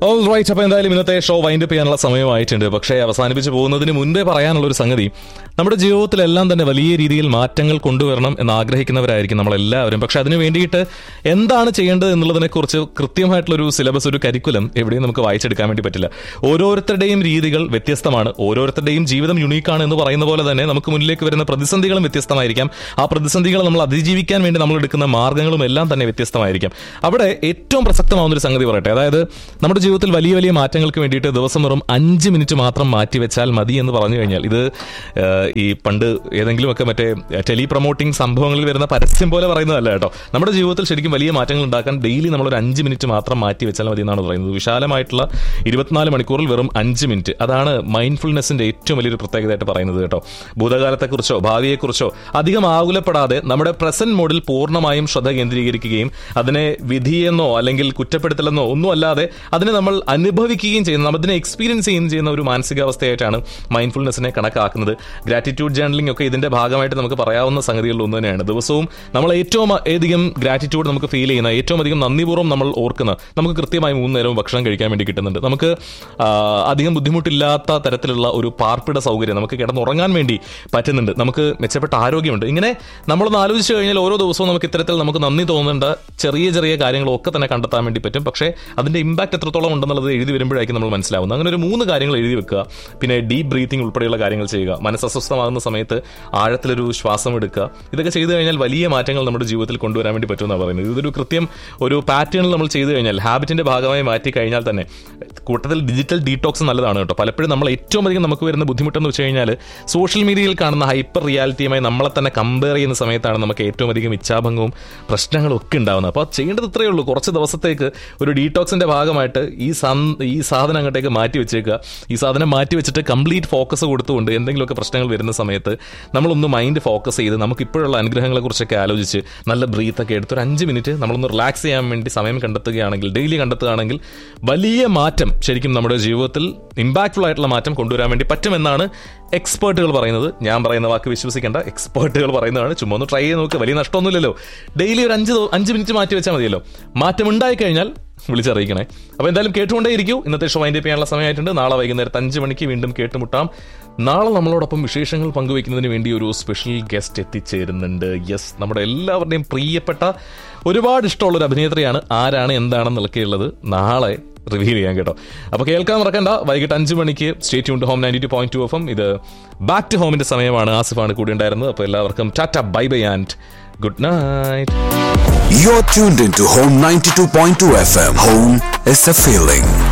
All right അപ്പോൾ എന്തായാലും ഇന്നത്തെ ഷോ വൈൻഡ് അപ്പ് ചെയ്യാനുള്ള സമയമായിട്ടുണ്ട് പക്ഷേ അവസാനിപ്പിച്ച് പോകുന്നതിന് മുൻപേ പറയാനുള്ള ഒരു സംഗതി നമ്മുടെ ജീവിതത്തിലെല്ലാം തന്നെ വലിയ രീതിയിൽ മാറ്റങ്ങൾ കൊണ്ടുവരണം എന്ന് ആഗ്രഹിക്കുന്നവരായിരിക്കും നമ്മളെല്ലാവരും പക്ഷെ അതിന് വേണ്ടിയിട്ട് എന്താണ് ചെയ്യേണ്ടത് എന്നുള്ളതിനെക്കുറിച്ച് കൃത്യമായിട്ടുള്ളൊരു സിലബസ് ഒരു കരിക്കുലം എവിടെയും നമുക്ക് വായിച്ചെടുക്കാൻ വേണ്ടി പറ്റില്ല ഓരോരുത്തരുടെയും രീതികൾ വ്യത്യസ്തമാണ് ഓരോരുത്തരുടെയും ജീവിതം യുണീക്കാണ് എന്ന് പറയുന്ന പോലെ തന്നെ നമുക്ക് മുന്നിലേക്ക് വരുന്ന പ്രതിസന്ധികളും വ്യത്യസ്തമായിരിക്കാം ആ പ്രതിസന്ധികൾ നമ്മൾ അതിജീവിക്കാൻ വേണ്ടി നമ്മൾ എടുക്കുന്ന മാർഗ്ഗങ്ങളും എല്ലാം തന്നെ വ്യത്യസ്തമായിരിക്കാം അവിടെ ഏറ്റവും പ്രസക്തമാവുന്ന ഒരു സംഗതി പറയട്ടെ അതായത് നമ്മുടെ ജീവിതത്തിൽ വലിയ വലിയ മാറ്റങ്ങൾക്ക് വേണ്ടിയിട്ട് ദിവസം വെറും അഞ്ച് മിനിറ്റ് മാത്രം മാറ്റിവെച്ചാൽ മതി എന്ന് പറഞ്ഞു കഴിഞ്ഞാൽ ഇത് ഏഹ്, ഈ പണ്ട് ഏതെങ്കിലുമൊക്കെ മറ്റേ ടെലി പ്രൊമോട്ടിംഗ് സംഭവങ്ങളിൽ വരുന്ന പരസ്യം പോലെ പറയുന്നതല്ല കേട്ടോ നമ്മുടെ ജീവിതത്തിൽ ശരിക്കും വലിയ മാറ്റങ്ങൾ ഉണ്ടാക്കാൻ ഡെയിലി നമ്മൾ ഒരു അഞ്ച് മിനിറ്റ് മാത്രം മാറ്റി വെച്ചാൽ മതി എന്നാണ് പറയുന്നത് വിശാലമായിട്ടുള്ള ഇരുപത്തിനാല് മണിക്കൂറിൽ വെറും അഞ്ച് മിനിറ്റ് അതാണ് മൈൻഡ്ഫുൾനെസ്സിന്റെ ഏറ്റവും വലിയൊരു പ്രത്യേകതയായിട്ട് പറയുന്നത് കേട്ടോ ഭൂതകാലത്തെക്കുറിച്ചോ ഭാവിയെക്കുറിച്ചോ അധികം ആകുലപ്പെടാതെ നമ്മുടെ പ്രസന്റ് മോഡിൽ പൂർണ്ണമായും ശ്രദ്ധ കേന്ദ്രീകരിക്കുകയും അതിനെ വിധിയെന്നോ അല്ലെങ്കിൽ കുറ്റപ്പെടുത്തലെന്നോ ഒന്നും അല്ലാതെ അതിനെ നമ്മൾ അനുഭവിക്കുകയും ചെയ്യുന്ന അതിനെ എക്സ്പീരിയൻസ് ചെയ്യുകയും ചെയ്യുന്ന ഒരു മാനസികാവസ്ഥയായിട്ടാണ് മൈൻഡ്ഫുൾനെസ്സിനെ കണക്കാക്കുന്നത് ഗ്രാറ്റിറ്റ്യൂഡ് ജേർണലിംഗ് ഒക്കെ ഇതിന്റെ ഭാഗമായിട്ട് നമുക്ക് പറയാവുന്ന സംഗതികളിൽ ഒന്ന് തന്നെയാണ് ദിവസവും നമ്മൾ ഏറ്റവും അധികം ഗ്രാറ്റിറ്റ്യൂഡ് നമുക്ക് ഫീൽ ചെയ്യുന്ന ഏറ്റവും അധികം നന്ദിപൂർവ്വം നമ്മൾ ഓർക്കുന്ന നമുക്ക് കൃത്യമായി മൂന്ന് നേരവും ഭക്ഷണം കഴിക്കാൻ വേണ്ടി കിട്ടുന്നുണ്ട് നമുക്ക് ആ, അധികം ബുദ്ധിമുട്ടില്ലാത്ത തരത്തിലുള്ള ഒരു പാർപ്പിട സൗകര്യം നമുക്ക് കിടന്നുറങ്ങാൻ വേണ്ടി പറ്റുന്നുണ്ട് നമുക്ക് മെച്ചപ്പെട്ട ആരോഗ്യമുണ്ട് ഇങ്ങനെ നമ്മളൊന്ന് ആലോചിച്ച് കഴിഞ്ഞാൽ ഓരോ ദിവസവും നമുക്ക് ഇത്തരത്തിൽ നമുക്ക് നന്ദി തോന്നേണ്ട ചെറിയ ചെറിയ കാര്യങ്ങളൊക്കെ തന്നെ കണ്ടെത്താൻ വേണ്ടി പറ്റും പക്ഷേ അതിന്റെ ഇമ്പാക്ട് എത്രത്തോളം ഉണ്ടെന്നുള്ളത് എഴുതി വരുമ്പോഴായിരിക്കും നമ്മൾ മനസ്സിലാവുന്നത് അങ്ങനെ ഒരു മൂന്ന് കാര്യങ്ങൾ എഴുതി വെക്കുക പിന്നെ ഡീപ് ബ്രീത്തിങ് ഉൾപ്പെടെയുള്ള കാര്യങ്ങൾ ചെയ്യുക മനസ്സ് അസ്വസ്ഥമാകുന്ന സമയത്ത് ആഴത്തിലൊരു ശ്വാസം എടുക്കുക ഇതൊക്കെ ചെയ്തു കഴിഞ്ഞാൽ വലിയ മാറ്റങ്ങൾ നമ്മുടെ ജീവിതത്തിൽ കൊണ്ടുവരാൻ വേണ്ടി പറ്റുമെന്നാണ് പറയുന്നത് ഇതൊരു കൃത്യം ഒരു പാറ്റേണിൽ നമ്മൾ ചെയ്തു കഴിഞ്ഞാൽ ഹാബിറ്റിന്റെ ഭാഗമായി മാറ്റി കഴിഞ്ഞാൽ തന്നെ കൂട്ടത്തിൽ ഡിജിറ്റൽ ഡീടോക്സ് നല്ലതാണ് കേട്ടോ പലപ്പോഴും നമ്മൾ ഏറ്റവും അധികം നമുക്ക് വരുന്ന ബുദ്ധിമുട്ടെന്ന് വെച്ച് കഴിഞ്ഞാൽ സോഷ്യൽ മീഡിയയിൽ കാണുന്ന ഹൈപ്പർ റിയാലിറ്റിയുമായി നമ്മളെ തന്നെ കമ്പയർ ചെയ്യുന്ന സമയത്താണ് നമുക്ക് ഏറ്റവും അധികം ഇച്ഛാഭംഗവും പ്രശ്നങ്ങളും ഒക്കെ ഉണ്ടാവുന്നത് അപ്പോൾ ചെയ്യേണ്ടത് ഇത്രയേ ഉള്ളൂ കുറച്ച് ദിവസത്തേക്ക് ഒരു ഡീടോക്സിന്റെ ഭാഗമായിട്ട് ഈ സൻ- ഈ സാധനം അങ്ങോട്ടേക്ക് മാറ്റി വെച്ചേക്കുക ഈ സാധനം മാറ്റി വെച്ചിട്ട് കംപ്ലീറ്റ് ഫോക്കസ് കൊടുത്തുകൊണ്ട് എന്തെങ്കിലുമൊക്കെ പ്രശ്നങ്ങൾ വരുന്ന സമയത്ത് നമ്മളൊന്ന് മൈൻഡ് ഫോക്കസ് ചെയ്ത് നമുക്ക് ഇപ്പോഴുള്ള അനുഗ്രഹങ്ങളെ കുറിച്ചൊക്കെ ആലോചിച്ച് നല്ല ബ്രീത്ത് ഒക്കെ എടുത്ത് ഒരു അഞ്ച് മിനിറ്റ് നമ്മളൊന്ന് റിലാക്സ് ചെയ്യാൻ വേണ്ടി സമയം കണ്ടെത്തുകയാണെങ്കിൽ ഡെയിലി കണ്ടെത്തുകയാണെങ്കിൽ വലിയ മാറ്റം ശരിക്കും നമ്മുടെ ജീവിതത്തിൽ ഇമ്പാക്ട്ഫുൾ ആയിട്ടുള്ള മാറ്റം കൊണ്ടുവരാൻ വേണ്ടി പറ്റുമെന്നാണ് എക്സ്പേർട്ടുകൾ പറയുന്നത് ഞാൻ പറയുന്ന വാക്ക് വിശ്വസിക്കേണ്ട എക്സ്പേർട്ടുകൾ പറയുന്നതാണ് ചുമ്മാ ഒന്ന് ട്രൈ ചെയ്ത് നോക്ക് വലിയ നഷ്ടമൊന്നുമില്ലല്ലോ ഡെയിലി ഒരു അഞ്ച് ദിവ- അഞ്ച് മിനിറ്റ് മാറ്റി വെച്ചാൽ മതിയല്ലോ മാറ്റം ഉണ്ടായി കഴിഞ്ഞാൽ വിളിച്ചറിയിക്കണേ അപ്പോൾ എന്തായാലും കേട്ടുകൊണ്ടേ ഇരിക്കൂ ഇന്നത്തെ ഷോ വൈൻഡ് ചെയ്യാനുള്ള സമയമായിട്ടുണ്ട് നാളെ വൈകുന്നേരത്ത് അഞ്ച് മണിക്ക് വീണ്ടും കേട്ടുമുട്ടാം നാളെ നമ്മളോടൊപ്പം വിശേഷങ്ങൾ പങ്കുവയ്ക്കുന്നതിന് വേണ്ടി ഒരു സ്പെഷ്യൽ ഗസ്റ്റ് എത്തിച്ചേരുന്നുണ്ട് യെസ് നമ്മുടെ എല്ലാവരുടെയും പ്രിയപ്പെട്ട ഒരുപാട് ഇഷ്ടമുള്ള ഒരു അഭിനേത്രിയാണ് ആരാണ് എന്താണെന്നൊക്കെയുള്ളത് നാളെ റിവീൽ ചെയ്യാൻ കേട്ടോ അപ്പോൾ കേൾക്കാൻ മറക്കണ്ട വൈകിട്ട് അഞ്ച് മണിക്ക് stay tuned home ninety two point two F M ഇത് ബാക്ക് ടു ഹോമിന്റെ സമയമാണ് ആസിഫാണ് കൂടി ഉണ്ടായിരുന്നത് അപ്പോൾ എല്ലാവർക്കും tata bye bye and good night You're tuned into Home 92.2 FM. Home is a feeling.